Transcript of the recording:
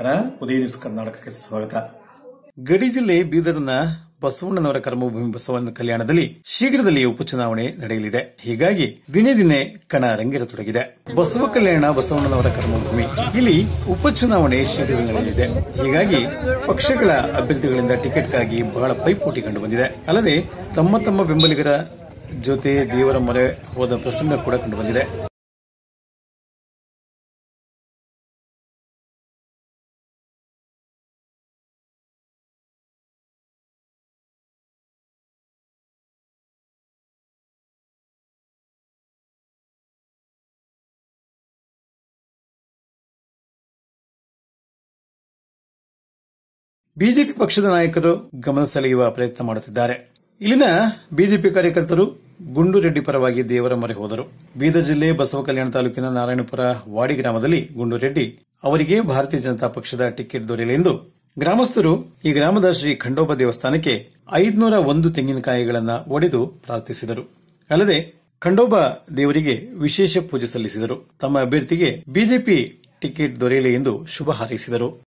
ನಮಸ್ಕಾರ ಉದಯ ನ್ಯೂಸ್ ಕರ್ನಾಟಕಕ್ಕೆ ಸ್ವಾಗತ ಗಡಿ ಜಿಲ್ಲೆ ಬೀದರ್ನ ಬಸವಣ್ಣನವರ ಕರ್ಮಭೂಮಿ ಬಸವಣ್ಣ ಕಲ್ಯಾಣದಲ್ಲಿ ಶೀಘ್ರದಲ್ಲಿ ಉಪಚುನಾವಣೆ ನಡೆಯಲಿದೆ ಹೀಗಾಗಿ ದಿನೇ ದಿನೇ ಕಣ ರಂಗೇರತೊಡಗಿದೆ ಬಸವ ಕಲ್ಯಾಣ ಬಸವಣ್ಣನವರ ಕರ್ಮಭೂಮಿ ಇಲ್ಲಿ ಉಪಚುನಾವಣೆ ಶೀಘ್ರದಲ್ಲಿ ನಡೆಯಲಿದೆ ಹೀಗಾಗಿ ಪಕ್ಷಗಳ ಅಭ್ಯರ್ಥಿಗಳಿಂದ ಟಿಕೆಟ್ಗಾಗಿ ಬಹಳ ಪೈಪೋಟಿ ಕಂಡು ಬಂದಿದೆ ಅಲ್ಲದೆ ತಮ್ಮ ತಮ್ಮ ಬೆಂಬಲಿಗರ ಜೊತೆ ದೇವರ ಮೊರೆ ಹೋದ ಪ್ರಸಂಗ ಕೂಡ ಕಂಡು ಬಂದಿದೆ ಬಿಜೆಪಿ ಪಕ್ಷದ ನಾಯಕರು ಗಮನ ಸೆಳೆಯುವ ಪ್ರಯತ್ನ ಮಾಡುತ್ತಿದ್ದಾರೆ ಇಲ್ಲಿನ ಬಿಜೆಪಿ ಕಾರ್ಯಕರ್ತರು ಗುಂಡು ರೆಡ್ಡಿ ಪರವಾಗಿ ದೇವರ ಮೊರೆ ಹೋದರು ಬೀದರ್ ಜಿಲ್ಲೆ ಬಸವ ಕಲ್ಯಾಣ ತಾಲೂಕಿನ ನಾರಾಯಣಪುರ ವಾಡಿ ಗ್ರಾಮದಲ್ಲಿ ಗುಂಡು ರೆಡ್ಡಿ ಅವರಿಗೆ ಭಾರತೀಯ ಜನತಾ ಪಕ್ಷದ ಟಿಕೆಟ್ ದೊರೆಯಲಿ ಎಂದು ಗ್ರಾಮಸ್ಥರು ಈ ಗ್ರಾಮದ ಶ್ರೀ ಖಂಡೋಬ ದೇವಸ್ಥಾನಕ್ಕೆ ಐದುನೂರ ಒಂದು ತೆಂಗಿನಕಾಯಿಗಳನ್ನು ಒಡೆದು ಪ್ರಾರ್ಥಿಸಿದರು ಅಲ್ಲದೆ ಖಂಡೋಬ ದೇವರಿಗೆ ವಿಶೇಷ ಪೂಜೆ ಸಲ್ಲಿಸಿದರು ತಮ್ಮ ಅಭ್ಯರ್ಥಿಗೆ ಬಿಜೆಪಿ ಟಿಕೆಟ್ ದೊರೆಯಲಿ ಎಂದು ಶುಭ ಹಾರೈಸಿದರು